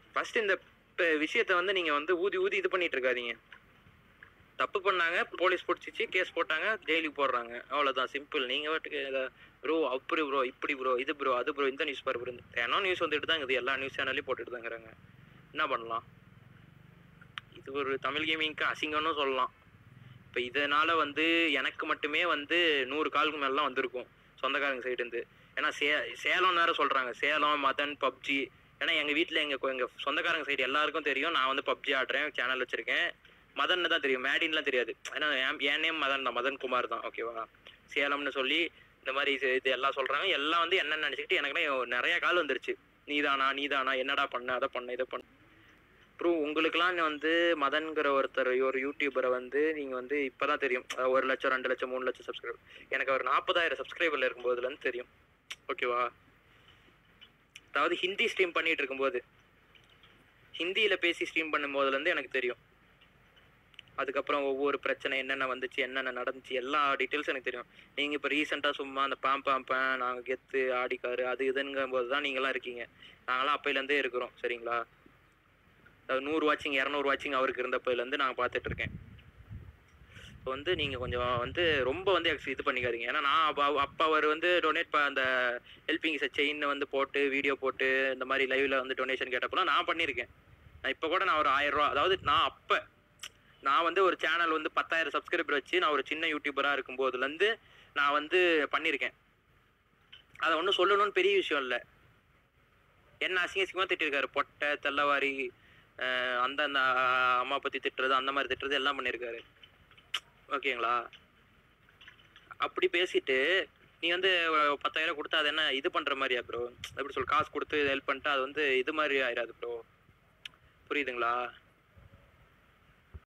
first இந்த ப- விஷயத்த வந்து நீங்க வந்து ஊதி ஊதி இது பண்ணிட்டு இருக்காதீங்க தப்பு பண்ணாங்க போலீஸ் பிடிச்சிச்சு கேஸ் போட்டாங்க ஜெயிலுக்கு போடுறாங்க அவ்வளவுதான் சிம்பிள் நீங்க வாட்டுக்கு ப்ரோ அப்படி ப்ரோ இப்படி ப்ரோ இது ப்ரோ அது ப்ரோ இந்த நியூஸ் பாரு ப்ரோ தினம் நியூஸ் வந்துட்டு தான் இருக்குது எல்லா நியூஸ் சேனல்லையும் போட்டுட்டு தாங்கிறாங்க என்ன பண்ணலாம் இது ஒரு தமிழ் கேமிங்க்கு அசிங்கம்னு சொல்லலாம் இப்போ இதனால வந்து எனக்கு மட்டுமே வந்து நூறு காலுக்கு மேலாம் வந்திருக்கும் சொந்தக்காரங்க சைடு இருந்து ஏன்னா சே சேலம் வேற சொல்றாங்க சேலம் மதன் பப்ஜி ஏன்னா எங்க வீட்டில் எங்க எங்க சொந்தக்காரங்க சைடு எல்லாருக்கும் தெரியும் நான் வந்து பப்ஜி ஆடுறேன் சேனல் வச்சிருக்கேன் மதன் தான் தெரியும் மேடின்லாம் தெரியாது ஏன்னா என் என் நேம் மதன் தான் மதன் குமார் தான் ஓகேவா சேலம்னு சொல்லி இந்த மாதிரி இது இது எல்லாம் சொல்றாங்க எல்லாம் வந்து என்ன நினைச்சுக்கிட்டு எனக்கு நிறைய கால் வந்துருச்சு நீதானா நீதானா என்னடா பண்ண அதை பண்ண இதை பண்ண அப்புறம் உங்களுக்குலாம் வந்து மதன்கிற ஒருத்தர் ஒரு யூடியூபரை வந்து நீங்கள் வந்து இப்போதான் தெரியும் அஹ் ஒரு லட்சம் ரெண்டு லட்சம் மூணு லட்சம் சப்ஸ்கிரைபர் எனக்கு ஒரு நாற்பதாயிரம் சப்ஸ்கிரைபர்ல இருக்கும்போதுலேருந்து தெரியும் ஓகேவா அதாவது ஹிந்தி ஸ்ட்ரீம் பண்ணிட்டு இருக்கும்போது ஹிந்தியில் பேசி ஸ்ட்ரீம் பண்ணும்போதுலேருந்து எனக்கு தெரியும் அதுக்கப்புறம் ஒவ்வொரு பிரச்சனை என்னென்ன வந்துச்சு என்னென்ன நடந்துச்சு எல்லா டீட்டெயில்ஸும் எனக்கு தெரியும் நீங்கள் இப்போ ரீசெண்டாக சும்மா அந்த பாம் பாம் பேன் நாங்கள் கெத்து ஆடிக்காரு அது இதுங்கும் போது தான் நீங்களாம் இருக்கீங்க நாங்களாம் அப்பையிலேருந்தே இருக்கிறோம் சரிங்களா அதாவது நூறு வாட்சிங் இரநூறு வாட்சிங் அவருக்கு இருந்தப்பையிலேருந்து நான் பார்த்துட்டு இருக்கேன் இப்போ வந்து நீங்கள் கொஞ்சம் வந்து ரொம்ப வந்து எக்ஸ் இது பண்ணிக்காதீங்க ஏன்னா நான் அப்போ அப்போ அவர் வந்து டொனேட் அந்த ஹெல்பிங் செயின் வந்து போட்டு வீடியோ போட்டு இந்த மாதிரி லைவ்ல வந்து டொனேஷன் கேட்டப்பெல்லாம் நான் பண்ணியிருக்கேன் நான் இப்போ கூட நான் ஒரு ஆயிரம் ரூபா அதாவது நான் அப்போ நான் வந்து ஒரு சேனல் வந்து பத்தாயிரம் சப்ஸ்கிரைபர் வச்சு நான் ஒரு சின்ன யூடியூபராக இருக்கும்போதுலேருந்து நான் வந்து பண்ணியிருக்கேன் அதை ஒன்றும் சொல்லணும்னு பெரிய விஷயம் இல்லை என்ன அசிங்க அசிங்கமாக திட்டிருக்காரு பொட்டை தெல்லவாரி அஹ் அந்த அந்த அம்மா பற்றி திட்டுறது அந்த மாதிரி திட்டுறது எல்லாம் பண்ணியிருக்காரு ஓகேங்களா அப்படி பேசிட்டு நீ வந்து அஹ், பத்தாயிரம் கொடுத்தா அது என்ன இது பண்ணுற மாதிரியா ப்ரோ எப்படி சொல் காசு கொடுத்து ஹெல்ப் பண்ணிட்டு அது வந்து இது மாதிரி ஆயிடாது ப்ரோ புரியுதுங்களா